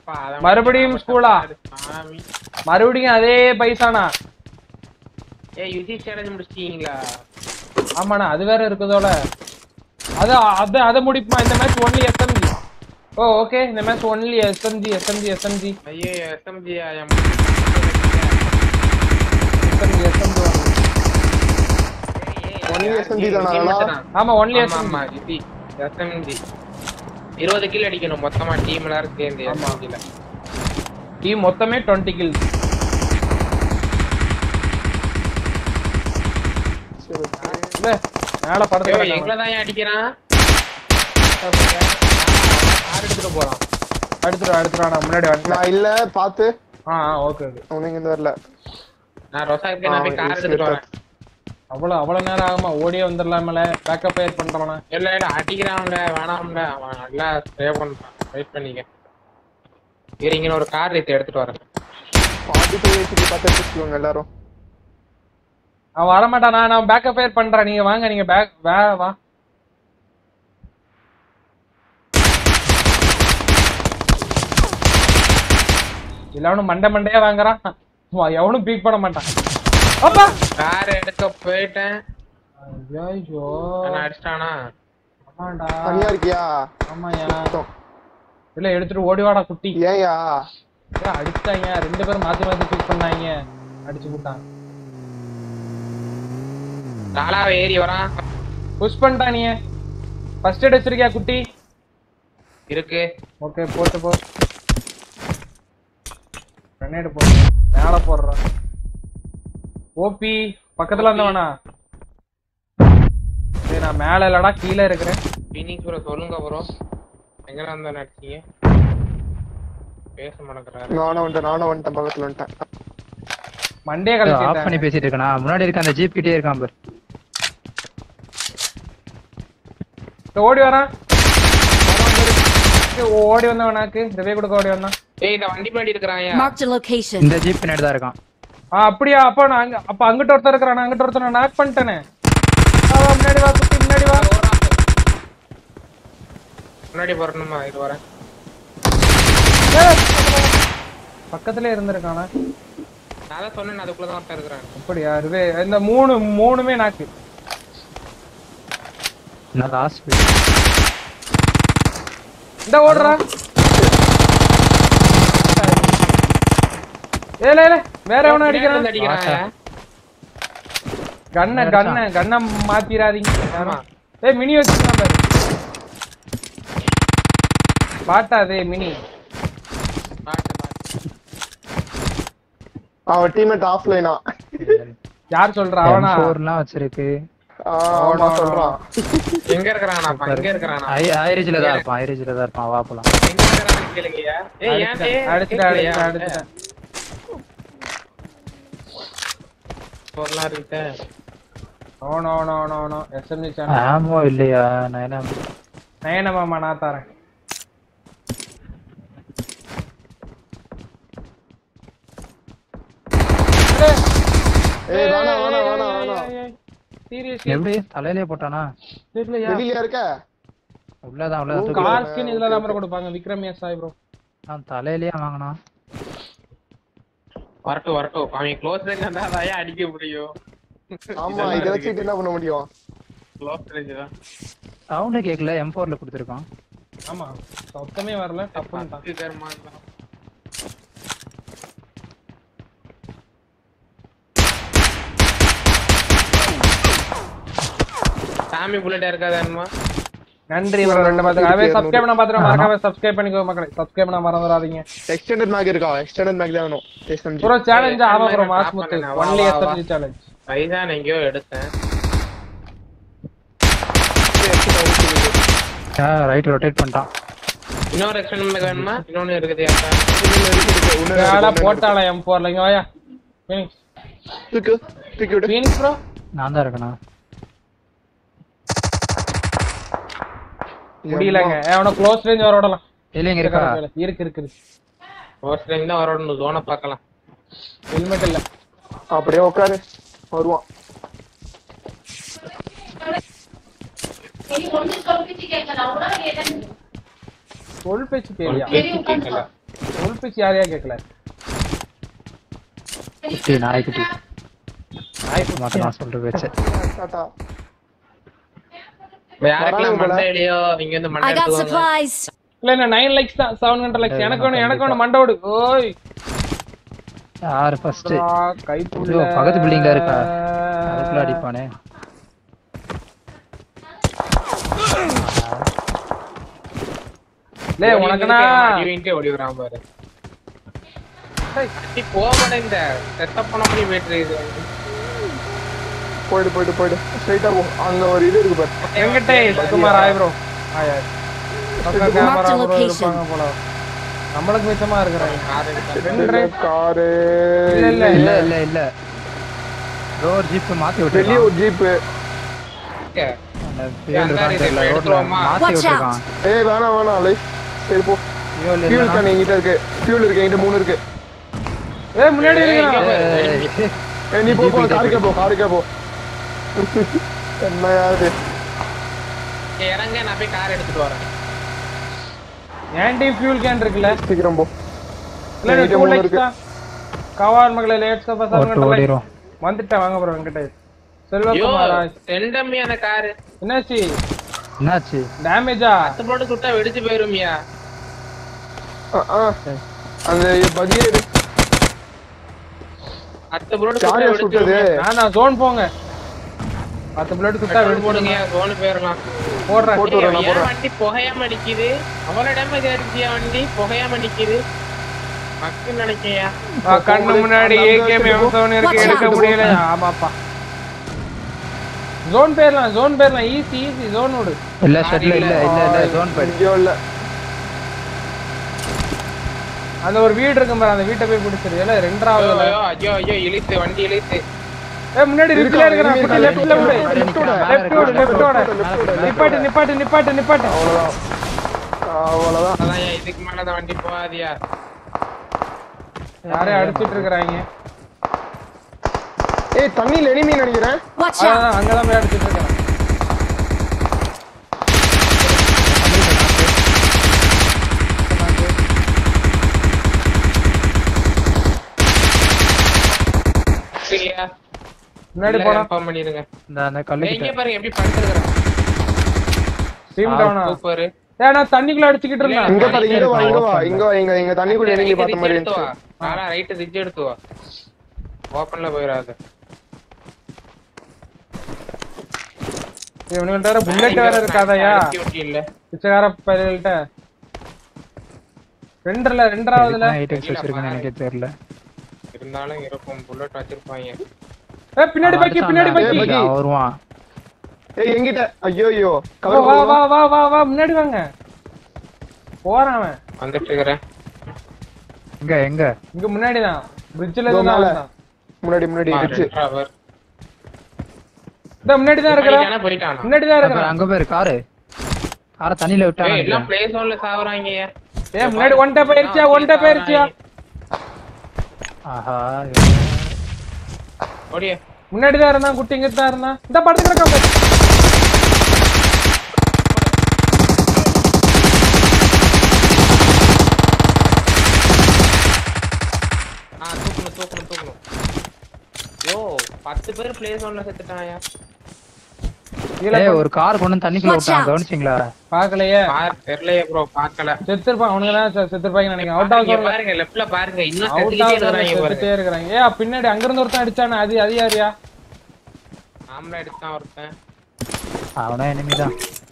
இல்லப்பா அதான் மறுபடியும் ஸ்கூலா? சாமி மறுபடியும் அதே பைசானா ஏய் யுசி சேலஞ்ச் முடிச்சிட்டீங்களா ஆமாண்ணா அது வேற இருக்குதோல அது அது அதை முடிப்புமா இந்த match only SMG oh okay இந்த match only SMG SMG SMG ஐயோ SMG SMG SMG Only SMG தானா? ஆமா ஒன்லி ஆமா ஆமா எஸ்எம்ஜி யுசி எஸ்எம்ஜி இருபது கில் அடிக்கணும் மொத்தமா டீம் எல்லாரும் சேர்ந்து ஆமா. SMG ல. டீம் மொத்தமே டுவெண்ட்டி கில்ஸ் சரி இல்ல மேல படத்து ஐயோ, கிடக்காம. எங்களை தான் ஏன் அடிக்கிறான் ஆறு எடுத்துட்டு போறான் அடுத்துரு அடுத்துரு முன்னாடி வந்துட்டேன் நான் இல்ல பாத்து ஆ ஓகே ஓகே உனக்கு இங்க வரல நான் ரொசாக்கு நான் போய் ஆ, கார் யுசி எடுத்துட்டு வரேன் அவ்வளவு அவ்வளவு நேரம் ஆகுமா ஓடியே வந்துடலாமல பேக்கப் ஃபயர் பண்றவனா இல்ல இல்ல அடிக்கிறான்ல வேணாம்ல அவன் நல்லா ஸ்ப்ரே பண்றான் வெயிட் பண்ணிக்க இருங்க ஒரு கார் ரேட் எடுத்துட்டு வரேன் ஃபார்ட்டி ஃபைவ் வச்சுட்டு பார்த்து வச்சுக்கோங்க எல்லாரும் அவன் வரமாட்டான் நான் நான் பேக்கப் ஃபயர் பண்றேன் நீங்க வாங்க நீங்க பேக் வா வா இல்ல அவனும் மண்டை மண்டையா வாங்குறான் வா, எவனும் பீக் பண்ண மாட்டான் அப்பா கார் எடுக்க போயிட்டேன் ஐயோ என்ன அடிச்சிட்டானா ஆமாண்டா தனியா இருக்கியா ஆமாயா சுத்தம். இல்ல எடுத்துட்டு ஓடி வாடா குட்டி ஏன்யா ஏன் அடிச்சிட்டாங்க ரெண்டு பேரும் மாத்தி மாத்தி பீக் பண்ணாங்க அடிச்சு விட்டான் நாலாவ ஏறி வரான் புஷ் பண்ணிட்டான் நீ ஃபர்ஸ்ட் எய்ட் வச்சிருக்கியா குட்டி இருக்கு ஓகே போட்டு போ கிரனேட் போடு மேல போடுறான் ஓபி பக்கத்துல இருந்தவனா சரி நான் மேல இல்லடா கீழே இருக்கிறேன் ஃபீனிக்ஸ் ப்ரோ சொல்லுங்க ப்ரோ எங்க இருந்தா நடிச்சீங்க பேச மாட்டேங்கிறாரு நானும் வந்துட்டேன் நானும் வந்துட்டேன் பக்கத்துல வந்துட்டேன் மண்டே ஆஃப் பண்ணி கழிச்சு பேசிட்டு இருக்கேனா முன்னாடி இருக்க அந்த ஜீப் கிட்டே இருக்கான் பாரு ஓடி வரான் ஏய், ஓடி வந்தவனாக்கு ரிவே கொடுக்க ஓடி வந்தான் ஏய் இந்த வண்டி பின்னாடி இருக்கிறான் Marked a location. இந்த ஜீப் பின்னாடி தான் இருக்கான் ஆ அப்படியா அப்ப நான் அங்க அப்ப அங்கிட்ட ஒருத்தர் இருக்கிறான் நான் அங்கிட்ட ஒருத்தர் நாக் பண்ணிட்டேனே வா, வா, முன்னாடி வா குட்டி முன்னாடி வா முன்னாடி வரணுமா இது வரேன் ஏய், பக்கத்துல இருந்திருக்கானா நான் தான் சொன்னேன் அதுக்குள்ள தான் இருக்கிறேன் அப்படியா ரிவே இந்த மூணு மூணுமே நாக்கு நான் லாஸ்ட் இந்த ஓடுறா ஏல ஏல வேற எவனும் அடிக்கிறான் அடிக்கிறான் கண்ண கண்ண கண்ண மாத்திராதீங்க ஆமா ஏய் மினி வச்சுக்கலாம் பாரு பாட்டாதே மினி பாட்டு பாட்டு அவன் டீம்மேட் ஆஃப்லைனா யார் சொல்றா அவனா ஃபோர்லாம் வச்சிருக்கு ஆமா சொல்றான் எங்க இருக்கிறானா அப்ப எங்க இருக்கிறானா ஐ ஐரேஜ்ல தான் இருப்பான் ஐரேஜ்ல தான் இருப்பான் வா போலாம் எங்க இருக்கிறான்னு கேளுங்கய்யா ஏய் ஏன் அடிச்சுட்டேன் அடிச்சுட்டேன் அடிச்சுட்டேன் அடிச்சுட்டேன் பொருளா இருக்கு no no no no no SMG channel ஆமோ இல்லையா நான் என்ன நயன மாமா நான் தரேன் ஏய் வேணாம் வேணாம் வேணாம் வேணாம் சீரியஸ்லி எப்படி தலையிலே போட்டானா தெரியலையா வெளியில இருக்க உள்ளதான் உள்ளதான் தூக்கி கார் ஸ்கின் இதுல நம்பர் கொடுப்பாங்க விக்ரம் எஸ் சாய் ப்ரோ நான் தலையிலேயே வாங்கினான் வரட்டும் வரட்டும் அவன் க்ளோஸ் ரேஞ்ச் இருந்தா அதான் அடிக்க முடியும் ஆமா இத வச்சுட்டு என்ன பண்ண முடியும் க்ளோஸ் ரேஞ்ச் தான் சவுண்டே கேட்கல எம் ஃபோர்ல கொடுத்துருக்கான் ஆமா சத்தமே வரல தப்புன்ட்டான் பத்து தர்மா இருந்தான். சாமி புல்லட் இருக்காது என்னமா நன்றி ப்ரோ ரெண்டு பார்த்து அவே சப்ஸ்கிரைப் பண்ண பாத்துறோம் மறக்காம சப்ஸ்கிரைப் பண்ணிக்கோ மக்களே சப்ஸ்கிரைப் பண்ண மறந்துடாதீங்க எக்ஸ்டெண்டட் மேக் இருக்கா எக்ஸ்டெண்டட் மேக் தான் வேணும் எஸ்எம்ஜி ப்ரோ சேலஞ்ச் ஆமா ப்ரோ நான் மாஸ் drop முத்து பண்ணேன். வா, ஒன்லி வா, எஸ்எம்ஜி வா. சேலஞ்ச் பைதான் எங்கேயோ எடுத்தேன் ரைட் ரொட்டேட் பண்ணிட்டான் இன்னொரு எக்ஸ்டெண்ட் வேணுமா இன்னொன்னு இருக்குது யாரா போட்டாளா எம் போர்ல இங்க வாயா ஃபீனிக்ஸ் தூக்கு தூக்கி விடு ஃபீனிக்ஸ் ப்ரோ நான் தான் இருக்கேனா முடியலங்க அவன க்ளோஸ் ரேஞ்ச் வர விடலாம் இல்லைங்க இருக்கா இருக்கு இருக்கு இருக்கு ஃபர்ஸ்ட் டைம் தான் வரணும் ஜோனை பார்க்கலாம் ஹெல்மெட் இல்ல அப்படியே உட்காரு வருவான் சொல் பேச்சு கேளியா பேச்சு கேட்கல ஸ்பீச் யாரையா கேட்கல குட்டி நாய்க்குட்டி நாய்க்கு மாட்டேன் நான் சொல்ற பேச்சு டாடா யாருக்கெல்லாம் வராங்க போல. மண்டையிலயோ இங்க வந்து மண்டை I got எடுத்துக்கோங்க supplies. இல்ல இல்ல நைன் லைக்ஸ் தான் செவன் ஹண்ட்ரட் லைக்ஸ் எனக்கு ஒண்ணு எனக்கு ஒண்ணு மண்டை ஓடு ஓய் யாரு ஃபர்ஸ்ட் கை ஐயோ, பக்கத்து building ல இருக்கா? அதுக்குள்ள அடிப்பானே லே உனக்குனா அடிவின்ட்டே ஓடி வரான் பாரு அடி போகட இந்த செட்டப் பண்ண முடியும் வெற்றி இது போயிடு போயிடு போயிடு ஸ்ட்ரைட்டா போ அங்க ஒரு இது இருக்கு பாரு வெங்கடேஷ் குமார் ஆய் ப்ரோ ஆய் ஆய் பக்கம் கேமரா ப்ரோ location. இருப்பாங்க போல நம்மளுக்கு மிச்சமா இருக்கிறாங்க கார் எடுத்தா ரெண்டு காரு இல்ல இல்ல இல்ல இல்ல இல்ல ப்ரோ ஒரு ஜீப் மாத்தி வெளியே விட்டுருக்கான் ஒரு ஜீப்பு அந்த fuel அந்த இருக்கான்னு இது தெரியல, ரோட்ல எடுத்துருவோமா? மாத்தி Watch out. விட்டுருக்கான் ஏய் வேணாம் வேணாம் லைஃப் சரி போ fuel ஃபியூல் இல்லைன்னா- கேன் என்கிட்ட இருக்கு ஃபியூல் இருக்கு என்கிட்ட மூணு இருக்கு ஏய் முன்னாடி ஏய், இங்க இருக்கிறான். பாரு. ஏய், ஏய் நீ போ போ ஜீப் காருக்கே போ காருக்கே போ என்ன யாரு ஏய், இறங்க நான் போய் கார் எடுத்துட்டு வரேன் ஆன்டி ஃபியூல் கேன் இருக்குல்ல சீக்கிரம் போ இல்ல என்கிட்ட டூ மூணு லைக்ஸ் இருக்கு தான் கவால் மகளே லேட்ஸ் ஓட்டு பசங்க ஓடிரும் வந்துட்டேன் வாங்க ப்ரோ வெங்கடேஷ் ஐயோ செல்வகுமார் ஆய் ரெண்டம்மியான காரு என்னாச்சு என்னாச்சு டேமேஜா பத்து போட்டு சுட்டா வெடிச்சு போயிருமியா ஆ, ஆ. அந்த பகி பத்து போட்டு சுட்டா யாரையா வெடிச்சு சுட்டது நான் நான் ஜோன் போங்க பத்து பிளேட் சுத்தா பெட்ரோல் வெடிச்சு போடுங்க போன போயிடலாம் போடுறேன் போட்டு வரேன், நான் ஏன் போடுறேன். வண்டி புகையாம அடிக்குது அவ்வளவு டேமேஜ் அடிச்சியா வண்டி புகையாம அடிக்குது மக்கள் நினைக்கையா ஆ, கண்ணு முன்னாடி ஏகேம் எம்சோன் இருக்கு Watch எடுக்க out. முடியல ஆமாப்பா ஜோன் பேர்லாம் ஜோன் பேர்லாம் ஈஸி ஈஸி ஜோன் விடு இல்ல ஷெட்ல இல்ல இல்ல இல்ல ஜோன் படி இங்கேயோ இல்ல அந்த ஒரு வீடு இருக்கும் பாரு அந்த வீட்டை போய் பிடிச்சிரு இல்ல ரெண்டாவது ஐயோ ஐயோ ஐயோ இழுத்து வண்டி இழுத்து ஏ முன்னாடி ரிப்ல இருக்கிறான் குட்டி லெஃப்ட்ல விடு left விடு. லெஃப்ட் விடு லெஃப்ட் விடு நிப்பாட்டு நிப்பாட்டு நிப்பாட்டு நிப்பாட்டு அவ்வளவுதான் அவ்வளவுதான் அதான் ஏன் இதுக்கு மேலதான் வண்டி போகாதியா யாரையும் அடிச்சிட்டு இருக்கிறாங்க ஏய் தண்ணியில எனிமி நினைக்கிறேன் Watch out! அதான் அங்கதான் போய் அடிச்சிட்டு இருக்கிறான் சரியா முன்னாடி போனா கன்ஃபார்ம் பண்ணிருங்க இந்த அந்த ஏய், கல்லு இங்க பாருங்க எப்படி படுத்துருக்கான் ஸ்ட்ரீம் டவுனா சூப்பர் ஏ நான் தண்ணிக்குள்ள அடிச்சிட்டு இருந்தேன் இங்க பாரு இங்க வா இங்க வா இங்க வா இங்க இங்க தண்ணிக்குள்ள எனிமி பார்த்த மாதிரி எடுத்து வா இருந்துச்சு ஆனா ரைட் ரிட்ஜ் எடுத்து வா ஓப்பன்ல போயிடாத இவனுங்கள்ட்ட வேற புல்லட் வேற இருக்காதயா அடிச்சு இல்ல பிச்சைக்கார பயில்கிட்ட ரெண்டர்ல ரெண்டாவதுல ஐட்டம்ஸ் வச்சிருக்கேன்னு எனக்கே தெரியல இருந்தாலும் இருக்கும் புல்லட் வச்சிருப்பாங்க ஏ பின்னாடி பக்கி பின்னாடி பக்கி பக்கி. அவன் வருவான் ஏய் எங்கிட்ட ஐயோ ஐயோ வா கவர் வா வா வா வா வா முன்னாடி வாங்க போறான் அவன் வந்துட்டு இருக்கிறேன் எங்க எங்க இங்க முன்னாடி தான் பிரிட்ஜ்ல இதோ தான் மேல. வந்தான். முன்னாடி முன்னாடி இருந்துச்சு அவர் இந்த முன்னாடி தான் இருக்கிறான் போயிட்டானா போயிட்டானா முன்னாடி தான் அப்புறம் இருக்கிறான் அங்க பேரு காரு காரை தண்ணியில விட்டா ஏய் எல்லாம் பிளே ஜோன்ல சாவறாங்க ஏ முன்னாடி ஒன் டேப் ஆயிருச்சியா ஒன் டேப் ஆயிருச்சியா ஆஹா ஓடிய முன்னாடி தான் இருந்தான் குட்டி இங்க தான் இருந்தான் இந்த படத்து கிடக்க ஆ தூக்கணும் தூக்கணும் தூக்கணும் யோ பத்து பேர் பிளே ஜோன்ல செத்துட்டாயா கீழே ஏய் ஒரு கார் கொண்டு வந்து தண்ணிக்குள்ள Watch விட்டான் out. கவனிச்சிங்களா பாக்கலையே பார் தெரியலையே ப்ரோ பார்க்கல செத்துருப்பான் அவனுங்க தான் செ- செத்துருப்பாங்க நினைக்கிறேன் அவுட் இங்க ஆஃப் பாருங்க லெஃப்ட்ல பாருங்க இன்னும் அவுட் செத்துக்கிட்டே ஆஃப் இருக்காங்க பாருங்க செத்துட்டே இருக்கிறாங்க ஏ பின்னாடி அங்க இருந்து ஒருத்தன் அடிச்சானே அது அது யாரியா ஆம்பளை எடுத்தான் ஒருத்தன் அவனா எனிமிதான்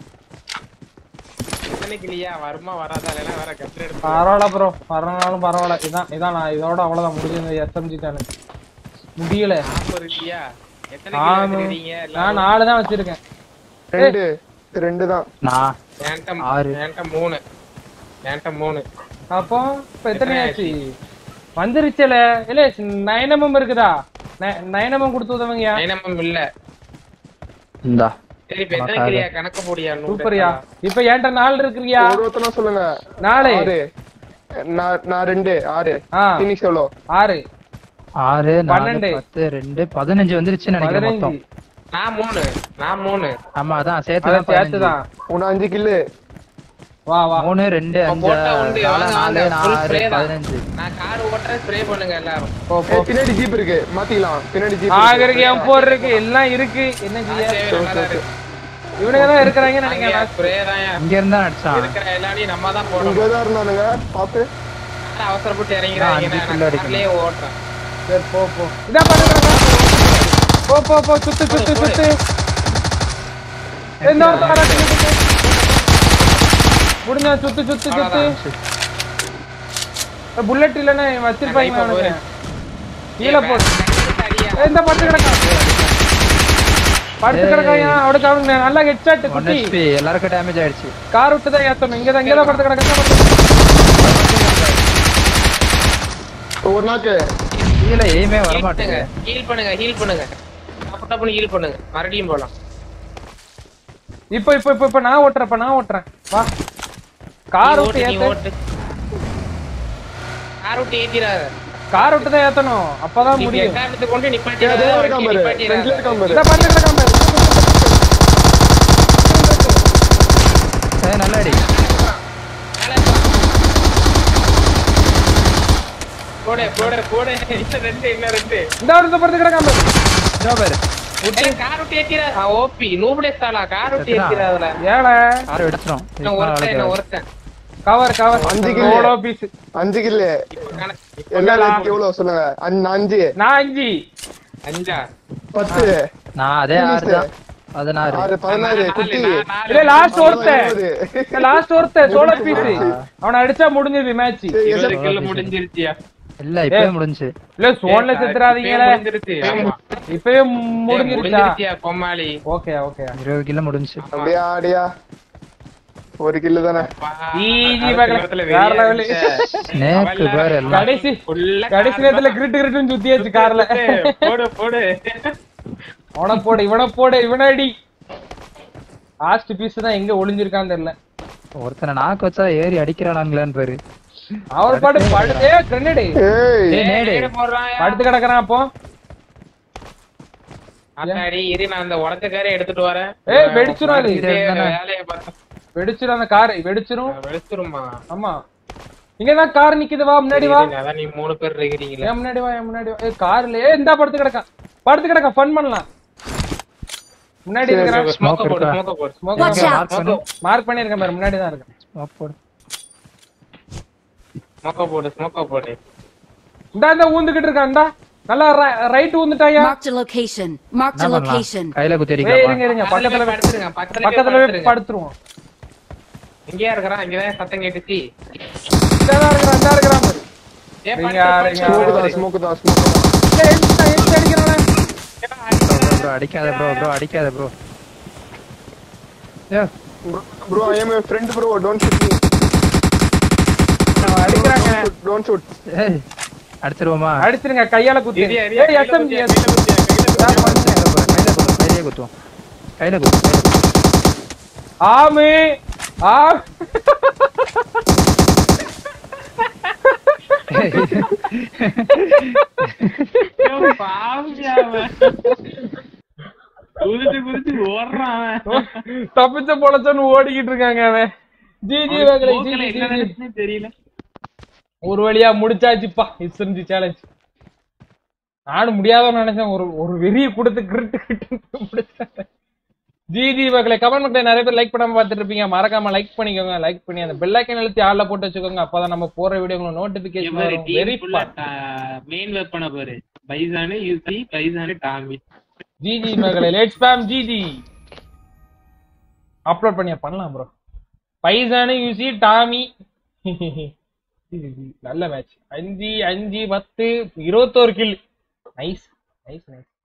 எத்தனை கிளியா வருமா வராதா இல்லைன்னா வேற கத்திர எடுத்து பரவாயில்ல ப்ரோ பரவாயில்ல பரவாயில்ல இதான் இதான் நான் இதோட அவ்வளவுதான் முடிஞ்சது எஸ்எம்ஜி சேனல் முடியல நாற்பது கிளியா எத்தனை ஆமா. கிலோ வச்சிருக்கீங்க நான் நாலு தான் வச்சிருக்கேன் ரெண்டு ரெண்டு தான் நான் என்கிட்ட ஆறு. என்கிட்ட மூணு என்கிட்ட மூணு அப்போ இப்ப எத்தனை ஆச்சு வந்துருச்சுல இல்ல நயனமும் இருக்குதா நய- நயனமும் கொடுத்து உதவுங்கயா டைனமம் இல்ல இந்தா சரி இப்ப எத்தனை கிளியா கணக்கு போடியா நூறு சூப்பர்யா இப்ப என்கிட்ட நாலு இருக்குறியா ஒரு ஒருத்தனா சொல்லுங்க நாலு ஆறு நான் நான் ரெண்டு ஆறு ஆ பினிக்ஸ் எவ்வளோ ஆறு ஆறு நாலு பன்னெண்டு. பத்து ரெண்டு பதினஞ்சு வந்துருச்சுன்னு நினைக்கிறேன் பதினஞ்சு மொத்தம் நான் மூணு நான் மூணு ஆமா அதான் சேர்த்து அதான் தான் பதினஞ்சு. சேர்த்துதான் உன அஞ்சு கில்லு வா வா மூணு ரெண்டு அஞ்சு போட்டா உண்டு, நாலு வாங்க, நாலு வாங்க, full நாலு spray தான். பதினஞ்சு நான் கார் ஓட்டுறேன் ஸ்ப்ரே பண்ணுங்க எல்லாரும் போ போ ஏய், பின்னாடி ஜீப் இருக்கு மாத்திக்கலாம் பின்னாடி ஜீப் ஆக இருக்கு எம் போர் இருக்கு எல்லாம் இருக்கு என்ன செய்ய இவனுங்க தான் இருக்கிறாங்க நினைக்கிறேன் ஸ்ப்ரே தான் இங்க இருந்தா அடிச்சான் இருக்கிற எல்லாரையும் நம்ம தான் போடணும் இங்க தான் இருந்தானுங்க பாத்து யாரும் அவசரப்பட்டு இறங்கிறாங்க அஞ்சு நான் kill அடிக்கணும். கார்லயே ஓட்டுறேன் சரி போ போ இதா பண்ணுங்க போ போ போ சுத்து சுத்து சுத்து எந்த ஒரு தாரா முடிஞ்சா சுத்து சுத்து சுத்து புல்லட் இல்லன்னா வச்சிருப்பாங்க அவனுக்கு கீழே போடு ஏய், இந்த படுத்து கிடக்கா படுத்து கிடக்காயா அவனுக்கு அவனுக்கு நல்லா ஹெட்ஷாட் ஒன் குட்டி ஹெச்பி எல்லாருக்கும் டேமேஜ் ஆயிடுச்சு கார் விட்டு தான் ஏத்தணும் இங்க தான் இங்க தான் படுத்து கிடக்கா இங்க தான் படுத்து ஒரு நாக்கு கீழே எய்மே வரமாட்டேங்க ஹீல் பண்ணுங்க ஹீல் பண்ணுங்க டப்பு டப்புன்னு ஹீல் பண்ணுங்க மறுபடியும் போலாம் இப்போ இப்போ இப்போ இப்போ நான் ஓட்டுறேன் இப்ப நான் ஓட்டுறேன் வா கார் நீ விட்டு ஓட்டு, நீ ஏத்து ஓட்டு கார் விட்டு ஏத்திராத கார் விட்டு தான் ஏத்தணும் அப்பதான் நீ முடியும் எக்காரணத்தை கொண்டு ஏய், நிப்பாட்டிடாத அதோ ஒரு இருக்கான் பாரு ஃப்ரண்ட்ல இருக்கான் பாரு இத படுத்து கிடக்கா பாரு. ஏய், நல்ல அடி போடு போடு போடு இன்னும் ரெண்டு இன்னும் ரெண்டு இந்த ஒரு இந்த படுத்து கிடக்கா பாரு. இதோ பாரு ஏய், கார் விட்டு ஏத்திராத ஓபி நூபடே ஸ்டாலா கார் விட்டு செத்துடா. ஏத்திராதல ஏழை கார் வெடிச்சிடும் இன்னும் ஒருத்தன் இன்னும் ஒருத்தன் கவர் கவர் அஞ்சு கிலோ. சோலோ பீஸ் அஞ்சு கில்லு கண- எல்லா லைஃப் எவ்வளவு சொல்லுங்க அஞ்சு அஞ்சு நான் அஞ்சு அஞ்சா பத்து நான் அதே ஆறு தான் பதினாறு ஆறு பதினாறு நாலு, குட்டி நாலு, நாலு. இல்ல லாஸ்ட் ஒருத்தன் இருபது. லாஸ்ட் ஒருத்தன் சோலோ பீஸ் அவனை அடிச்சா முடிஞ்சது மேட்ச் இருபது கிலோ முடிஞ்சிருச்சியா இல்ல இப்பவே முடிஞ்சு இல்ல சோன்ல செத்துறாதீங்களே இப்பயே முடிஞ்சிருச்சு ஆமா இப்பவே ஏய், முடிஞ்சிருச்சா முடிஞ்சிருச்சியா கொம்மாளி ஓகே ஓகே இருபது கிலோ முடிஞ்சு அப்படியா அடியா ஒரு கில்லு தானே ஈஜி பேக்கல வேற லெவல் நேக்கு பேர் எல்லாம் கடைசி கடைசி நேரத்துல கிரிட்டு கிரிட்டுன்னு சுத்தியாச்சு கார்ல போடு போடு அவன போடு இவன போடு இவனடி லாஸ்ட் பீஸ் தான் எங்க ஒளிஞ்சிருக்கான்னு தெரியல ஒருத்தனை நாக்கு வச்சா ஏறி அடிக்கிறானாங்களான்னு பேரு அவர் பாட்டு படுத்தே கிரனேடு ஏய் ஏய், நேடு நேடு போடுறான் படுத்து கிடக்குறான் அப்போ அத்தாடி இரு நான் அந்த உடச்ச காரை எடுத்துட்டு வரேன் ஏய் வெடிச்சிரும் அது இதே வேலையை பார்த்தா வெடிச்சிரும் அந்த கார் வெடிச்சிரும் வெடிச்சிருமா ஆமா இங்கதான் கார் நிக்குது வா முன்னாடி வா அதான் நீ மூணு பேர் இருக்கிறீங்களே ஏன் முன்னாடி வா ஏன் முன்னாடி வா ஏய் கார்ல ஏய் இந்தா படுத்து கிடக்கான் படுத்து கிடக்கான் ஃபன் பண்ணலாம் முன்னாடி இருக்கிறான் ஸ்மோக்க போடு இருக்கா? ஸ்மோக்க போடு ஸ்மோக் Watch out. மார்க் பண்ணு மார்க் பண்ணிருக்கேன் பாரு முன்னாடி தான் இருக்கேன் ஸ்மோக் போடு ஸ்மோக்க போடு ஸ்மோக்க போடு இந்தா இந்த ஊந்துகிட்டு இருக்கான் இந்தா நல்லா ரைட் ஊந்துட்டாயா Marked a location. Marked என்ன a பண்ணலாம் location. கையில குத்தி ஏய் அடிக்கலாம் இருங்க இருங்க பக்கத்துல போய்- படுத்துருங்க பக்கத்துல பக்கத்துல போய் படுத்துருங்க படுத்துருவோம் இங்கேயா இருக்கிறான் இங்கதான் சத்தம் கேட்டுச்சு இந்தா இருக்கிறான் இந்தா இருக்கிறான் பாரு ஏய், இங்க படுத்து, யாரு, படுத்து, இங்க ஸ்மோக்கு படுத்து. தான் ஸ்மோக்கு தான் ஸ்மோக்கு தான் ஏய் எந்த எந்த அடிக்கிறானே ப்ரோ அடிக்காத ப்ரோ ப்ரோ அடிக்காத ப்ரோ ஏ bro I am friend bro don't shoot me அடிக்கிறாங்க டோன்ட் ஷூட் ஏய் அடிச்சிருவோமா அடிச்சிருங்க கையால குத்தி இரியா, இரியா, ஏய் கையில எஸ்எம்ஜி குத்தியா, கையில குத்தியா, கையில குத்தியா. கையில குத்து, கையில குத்து கையிலே குத்துவோம் கையில குத்து கையில குத்து. ஆமே ஆ ஐயோ, பாவியா அவன். குதிச்சு குதிச்சு ஓடுறான் அவன். தப்பிச்ச பொழச்சன்னு ஓடிக்கிட்டு இருக்காங்க அவன் ஜி ஜி வேகலை ஜி மூக்குல ஜி, என்ன ஜி ஜி. நடந்துச்சுன்னே தெரியல ஒரு வழியா முடிச்சாச்சுப்பா இசரிஞ்சு சேலஞ்ச் நானும் முடியாதவன்னு நினைச்சேன் ஒரு ஒரு வெறிய கொடுத்து கிரிட்டு கிரிட்டு முடிச்சேன் ஜி ஜி மக்களை கமெண்ட் மக்களை நிறைய பேர் லைக் பண்ணாம பார்த்துட்டு இருப்பீங்க மறக்காம லைக் பண்ணிக்கோங்க லைக் பண்ணி அந்த பெல் ஐக்கன் அழுத்தி ஆள்ல போட்டு வச்சுக்கோங்க அப்பதான் நம்ம போற வீடியோ உங்களுக்கு நோட்டிபிகேஷன் வரும் வெரி மெயின் வெப்பனை பாரு பைசானு யூசி பைசானு டாமி ஜி ஜி மக்களை late spam G G upload பண்ணியா பண்ணலாம் ப்ரோ பைசானு யூசி டாமி நல்ல மேட்ச் அஞ்சு அஞ்சு பத்து இருபத்தோரு கில் நைஸ் நைஸ் நைஸ்